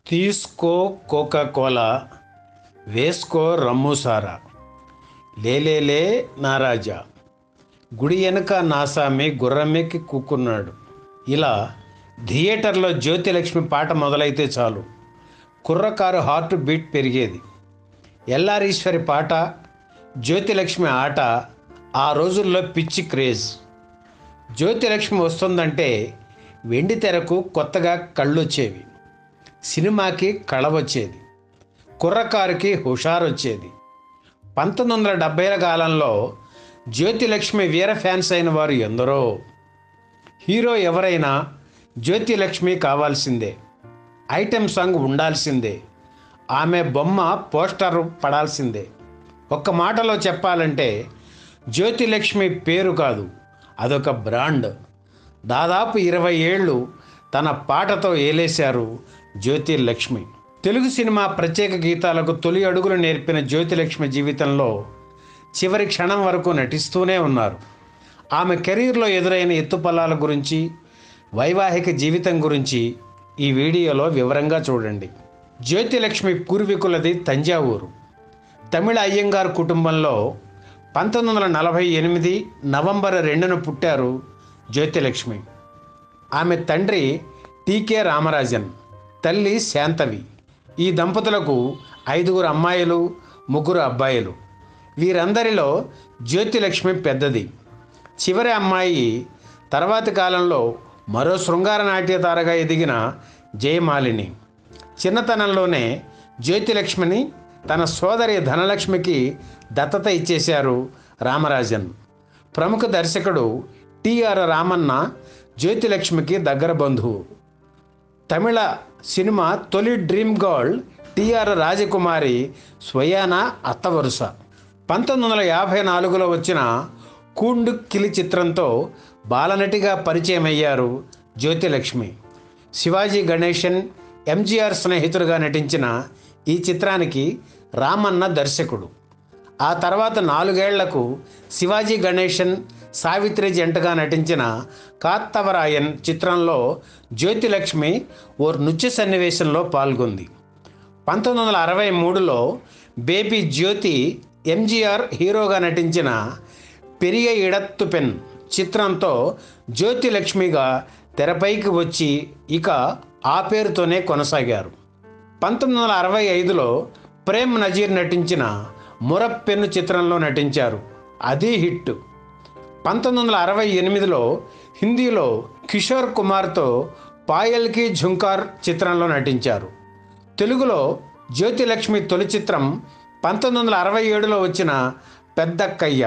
తీసుకో Coca Cola వేసుకో రమ్ము సారా లేలేలే నారాజా గుడి వెనుక నాసామి గుర్రమెక్కి కూకున్నాడు ఇలా థియేటర్లో జ్యోతిలక్ష్మి పాట మొదలైతే చాలు కుర్రకారు హార్ట్ బీట్ పెరిగేది ఎల్లారీశ్వరి పాట జ్యోతిలక్ష్మి ఆట ఆ రోజుల్లో పిచ్చి క్రేజ్ జ్యోతిలక్ష్మి వస్తుందంటే వెండి తెరకు కొత్తగా కళ్ళు వచ్చేవి సినిమాకి కళ వచ్చేది కుర్రకారుకి హుషారు వచ్చేది పంతొమ్మిది వందల డెబ్బైల కాలంలో జ్యోతిలక్ష్మి వీర ఫ్యాన్స్ అయిన వారు ఎందరో హీరో ఎవరైనా జ్యోతిలక్ష్మి కావాల్సిందే ఐటెం సాంగ్ ఉండాల్సిందే ఆమె బొమ్మ పోస్టర్ పడాల్సిందే ఒక్క మాటలో చెప్పాలంటే జ్యోతిలక్ష్మి పేరు కాదు అదొక బ్రాండ్ దాదాపు ఇరవై ఏళ్ళు తన పాటతో ఏలేశారు జ్యోతిలక్ష్మి తెలుగు సినిమా ప్రత్యేక గీతాలకు తొలి అడుగులు నేర్పిన జ్యోతిలక్ష్మి జీవితంలో చివరి క్షణం వరకు నటిస్తూనే ఉన్నారు ఆమె కెరీర్లో ఎదురైన ఎత్తుపల్లాల గురించి వైవాహిక జీవితం గురించి ఈ వీడియోలో వివరంగా చూడండి జ్యోతిలక్ష్మి పూర్వీకులది తంజావూరు తమిళ అయ్యంగార్ కుటుంబంలో పంతొమ్మిది వందల నలభై ఎనిమిది నవంబర్ రెండున పుట్టారు జ్యోతిలక్ష్మి ఆమె తండ్రి టీకే రామరాజన్ తల్లి శాంతవి ఈ దంపతులకు ఐదుగురు అమ్మాయిలు ముగ్గురు అబ్బాయిలు వీరందరిలో జ్యోతిలక్ష్మి పెద్దది చివరి అమ్మాయి తర్వాతి కాలంలో మరో శృంగార నాట్యతారగా ఎదిగిన జయమాలిని చిన్నతనంలోనే జ్యోతిలక్ష్మిని తన సోదరి ధనలక్ష్మికి దత్తత ఇచ్చేశారు రామరాజన్ ప్రముఖ దర్శకుడు టిఆర్ రామన్న జ్యోతిలక్ష్మికి దగ్గర బంధువు తమిళ సినిమా తొలి డ్రీమ్ గర్ల్ టిఆర్ రాజకుమారి స్వయాన అత్తవరుస పంతొమ్మిది వందల యాభై నాలుగులో వచ్చిన కూండు కిలి చిత్రంతో బాలనటిగా పరిచయం అయ్యారు జ్యోతిలక్ష్మి శివాజీ గణేశన్ ఎంజీఆర్ స్నేహితుడిగా నటించిన ఈ చిత్రానికి రామన్న దర్శకుడు ఆ తర్వాత నాలుగేళ్లకు శివాజీ గణేశన్ సావిత్రి జంటగా నటించిన కాత్తవరాయన్ చిత్రంలో జ్యోతిలక్ష్మి ఓ నృత్య సన్నివేశంలో పాల్గొంది పంతొమ్మిది వందల అరవై మూడులో బేబీ జ్యోతి ఎంజీఆర్ హీరోగా నటించిన పెరియ ఇడత్తు పెన్ చిత్రంతో జ్యోతిలక్ష్మిగా తెరపైకి వచ్చి ఇక ఆ పేరుతోనే కొనసాగారు పంతొమ్మిది వందల అరవై ఐదులో ప్రేమ్ నజీర్ నటించిన మురప్పెన్ను చిత్రంలో నటించారు అది హిట్ పంతొమ్మిది వందల అరవై ఎనిమిదిలో హిందీలో కిషోర్ కుమార్తో పాయల్కి ఝుంకార్ చిత్రంలో నటించారు తెలుగులో జ్యోతిలక్ష్మి తొలి చిత్రం పంతొమ్మిది వందల అరవై ఏడులో వచ్చిన పెద్దక్కయ్య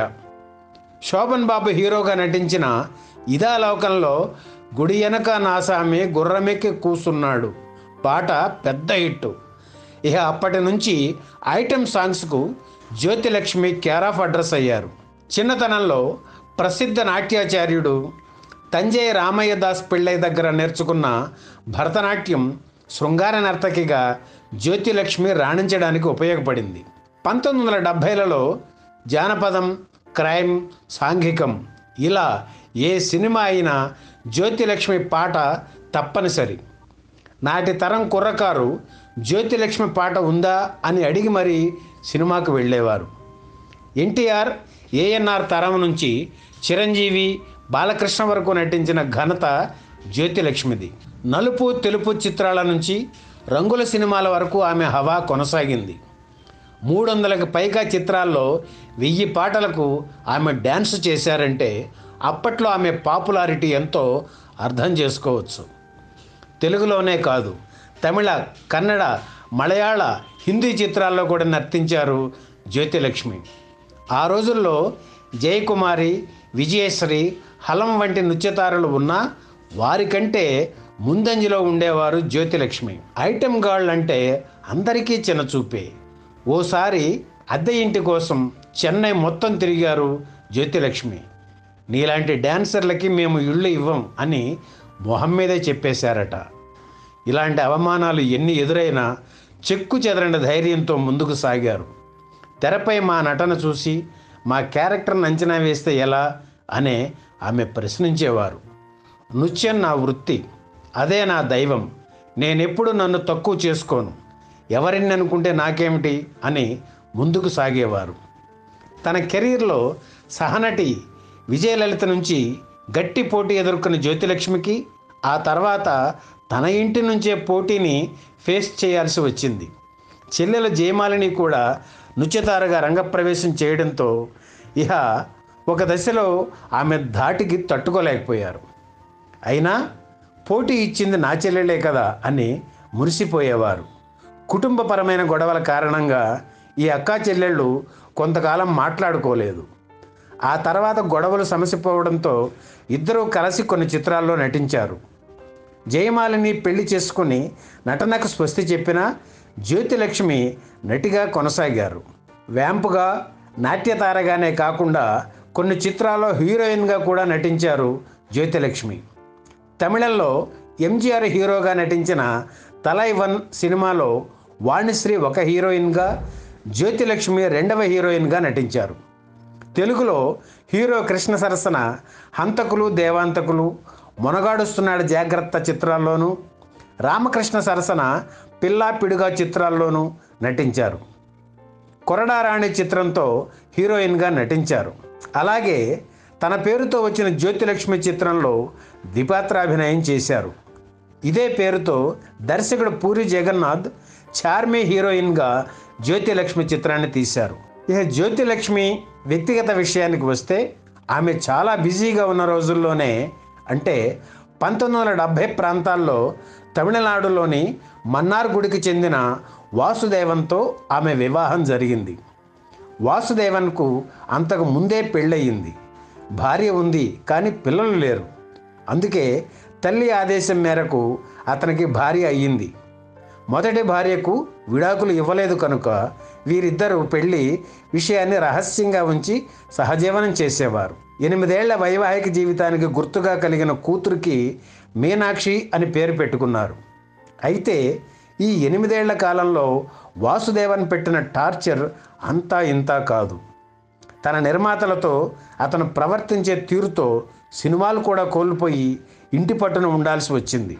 శోభన్ బాబు హీరోగా నటించిన ఇదా లోకంలో గుడి వెనక నాసామి గుర్రమెక్కి కూసున్నాడు పాట పెద్ద హిట్ ఇక అప్పటి నుంచి ఐటెం సాంగ్స్కు జ్యోతిలక్ష్మి కేర్ ఆఫ్ అడ్రస్ అయ్యారు చిన్నతనంలో ప్రసిద్ధ నాట్యాచార్యుడు తంజాయి రామయ్య దాస్ పిళ్ళై దగ్గర నేర్చుకున్న భరతనాట్యం శృంగార నర్తకిగా జ్యోతిలక్ష్మి రాణించడానికి ఉపయోగపడింది పంతొమ్మిది వందల డెబ్భైలలో జానపదం క్రైమ్ సాంఘికం ఇలా ఏ సినిమా అయినా జ్యోతిలక్ష్మి పాట తప్పనిసరి నాటి తరం కుర్రకారు జ్యోతిలక్ష్మి పాట ఉందా అని అడిగి మరీ సినిమాకు వెళ్ళేవారు ఎన్టీఆర్ ఏఎన్ఆర్ తరం నుంచి చిరంజీవి బాలకృష్ణ వరకు నటించిన ఘనత జ్యోతిలక్ష్మిది నలుపు తెలుపు చిత్రాల నుంచి రంగుల సినిమాల వరకు ఆమె హవా కొనసాగింది మూడు వందలకు పైగా చిత్రాల్లో వెయ్యి పాటలకు ఆమె డ్యాన్స్ చేశారంటే అప్పట్లో ఆమె పాపులారిటీ ఎంతో అర్థం చేసుకోవచ్చు తెలుగులోనే కాదు తమిళ కన్నడ మలయాళ హిందీ చిత్రాల్లో కూడా నర్తించారు జ్యోతిలక్ష్మి ఆ రోజుల్లో జయకుమారి విజయశ్రీ హలం వంటి నృత్యతారులు ఉన్నా వారికంటే ముందంజలో ఉండేవారు జ్యోతిలక్ష్మి ఐటెం గాళ్ళు అంటే అందరికీ చిన్నచూపే ఓసారి అద్దె ఇంటి కోసం చెన్నై మొత్తం తిరిగారు జ్యోతిలక్ష్మి నీలాంటి డాన్సర్లకి మేము ఇళ్ళు ఇవ్వం అని మొహం మీదే చెప్పేశారట ఇలాంటి అవమానాలు ఎన్ని ఎదురైనా చెక్కు చెదరని ధైర్యంతో ముందుకు సాగారు తెరపై మా నటన చూసి మా క్యారెక్టర్ని అంచనా వేస్తే ఎలా అనే ఆమె ప్రశ్నించేవారు నృత్యం నా వృత్తి అదే నా దైవం నేనెప్పుడు నన్ను తక్కువ చేసుకోను ఎవరిని అనుకుంటే నాకేమిటి అని ముందుకు సాగేవారు తన కెరీర్లో సహనటి విజయలలిత నుంచి గట్టి పోటీ ఎదుర్కొన్న జ్యోతిలక్ష్మికి ఆ తర్వాత తన ఇంటి నుంచే పోటీని ఫేస్ చేయాల్సి వచ్చింది చెల్లెల జయమాలిని కూడా నృత్యతారగా రంగప్రవేశం చేయడంతో ఇహ ఒక దశలో ఆమె ధాటికి తట్టుకోలేకపోయారు అయినా పోటీ ఇచ్చింది నా చెల్లెలే కదా అని మురిసిపోయేవారు కుటుంబపరమైన గొడవల కారణంగా ఈ అక్కా చెల్లెళ్ళు కొంతకాలం మాట్లాడుకోలేదు ఆ తర్వాత గొడవలు సమసిపోవడంతో ఇద్దరూ కలిసి కొన్ని చిత్రాల్లో నటించారు జయమాలిని పెళ్లి చేసుకుని నటనకు స్వస్తి చెప్పిన జ్యోతిలక్ష్మి నటిగా కొనసాగారు వ్యాంపుగా నాట్యతారగానే కాకుండా కొన్ని చిత్రాల్లో హీరోయిన్గా కూడా నటించారు జ్యోతిలక్ష్మి తమిళంలో ఎంజీఆర్ హీరోగా నటించిన తలైవన్ సినిమాలో వాణిశ్రీ ఒక హీరోయిన్గా జ్యోతిలక్ష్మి రెండవ హీరోయిన్గా నటించారు తెలుగులో హీరో కృష్ణ సరసన హంతకులు దేవాంతకులు మొనగాడుస్తున్నాడు జాగ్రత్త చిత్రాల్లోనూ రామకృష్ణ సరసన పిల్లా పిడుగా చిత్రాల్లోనూ నటించారు కొరడారాణి చిత్రంతో హీరోయిన్గా నటించారు అలాగే తన పేరుతో వచ్చిన జ్యోతిలక్ష్మి చిత్రంలో ద్విపాత్రాభినయం చేశారు ఇదే పేరుతో దర్శకుడు పూరి జగన్నాథ్ చార్మి హీరోయిన్గా జ్యోతిలక్ష్మి చిత్రాన్ని తీశారు ఇక జ్యోతిలక్ష్మి వ్యక్తిగత విషయానికి వస్తే ఆమె చాలా బిజీగా ఉన్న రోజుల్లోనే అంటే పంతొమ్మిది వందల డెబ్భై ప్రాంతాల్లో తమిళనాడులోని మన్నార్ గుడికి చెందిన వాసుదేవన్తో ఆమె వివాహం జరిగింది వాసుదేవన్కు అంతకు ముందే పెళ్ళయింది భార్య ఉంది కానీ పిల్లలు లేరు అందుకే తల్లి ఆదేశం మేరకు అతనికి భార్య అయ్యింది మొదటి భార్యకు విడాకులు ఇవ్వలేదు కనుక వీరిద్దరూ పెళ్లి విషయాన్ని రహస్యంగా ఉంచి సహజీవనం చేసేవారు ఎనిమిదేళ్ల వైవాహిక జీవితానికి గుర్తుగా కలిగిన కూతురికి మీనాక్షి అని పేరు పెట్టుకున్నారు అయితే ఈ ఎనిమిదేళ్ల కాలంలో వాసుదేవన్ పెట్టిన టార్చర్ అంతా ఇంతా కాదు తన నిర్మాతలతో అతను ప్రవర్తించే తీరుతో సినిమాలు కూడా కోల్పోయి ఇంటి పట్టున ఉండాల్సి వచ్చింది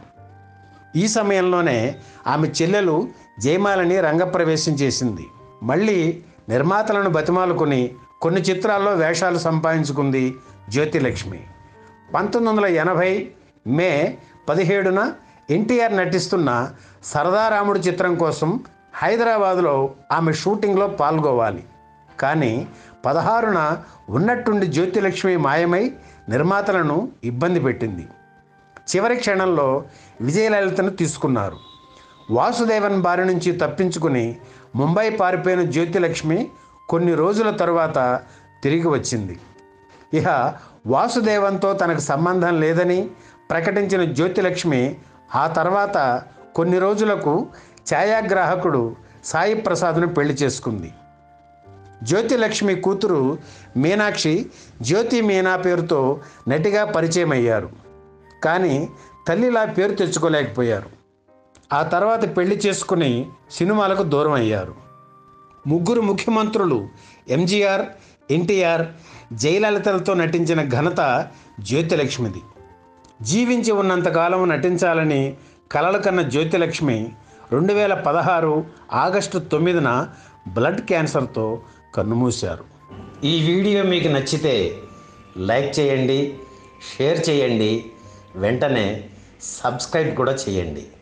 ఈ సమయంలోనే ఆమె చెల్లెలు జయమాలని రంగప్రవేశం చేసింది మళ్ళీ నిర్మాతలను బతిమాలుకొని కొన్ని చిత్రాల్లో వేషాలు సంపాదించుకుంది జ్యోతిలక్ష్మి పంతొమ్మిది వందల ఎనభై మే పదిహేడున ఎన్టీఆర్ నటిస్తున్న సరదారాముడు చిత్రం కోసం హైదరాబాదులో ఆమె షూటింగ్లో పాల్గొవాలి కానీ పదహారున ఉన్నట్టుండి జ్యోతిలక్ష్మి మాయమై నిర్మాతలను ఇబ్బంది పెట్టింది చివరి క్షణంలో విజయలలితను తీసుకున్నారు వాసుదేవన్ బారి నుంచి తప్పించుకుని ముంబై పారిపోయిన జ్యోతిలక్ష్మి కొన్ని రోజుల తరువాత తిరిగి వచ్చింది ఇక వాసుదేవన్తో తనకు సంబంధం లేదని ప్రకటించిన జ్యోతిలక్ష్మి ఆ తర్వాత కొన్ని రోజులకు ఛాయాగ్రాహకుడు సాయి ప్రసాద్ను పెళ్లి చేసుకుంది జ్యోతిలక్ష్మి కూతురు మీనాక్షి జ్యోతి మీనా పేరుతో నటిగా పరిచయం అయ్యారు కానీ తల్లిలా పేరు తెచ్చుకోలేకపోయారు ఆ తర్వాత పెళ్లి చేసుకుని సినిమాలకు దూరం అయ్యారు ముగ్గురు ముఖ్యమంత్రులు ఎంజీఆర్ ఎన్టీఆర్ జయలలితలతో నటించిన ఘనత జ్యోతిలక్ష్మిది జీవించి ఉన్నంతకాలం నటించాలని కలలు కన్న జ్యోతిలక్ష్మి రెండు వేల పదహారు ఆగస్టు తొమ్మిదిన బ్లడ్ క్యాన్సర్తో కన్నుమూశారు ఈ వీడియో మీకు నచ్చితే లైక్ చేయండి షేర్ చేయండి వెంటనే సబ్స్క్రైబ్ కూడా చేయండి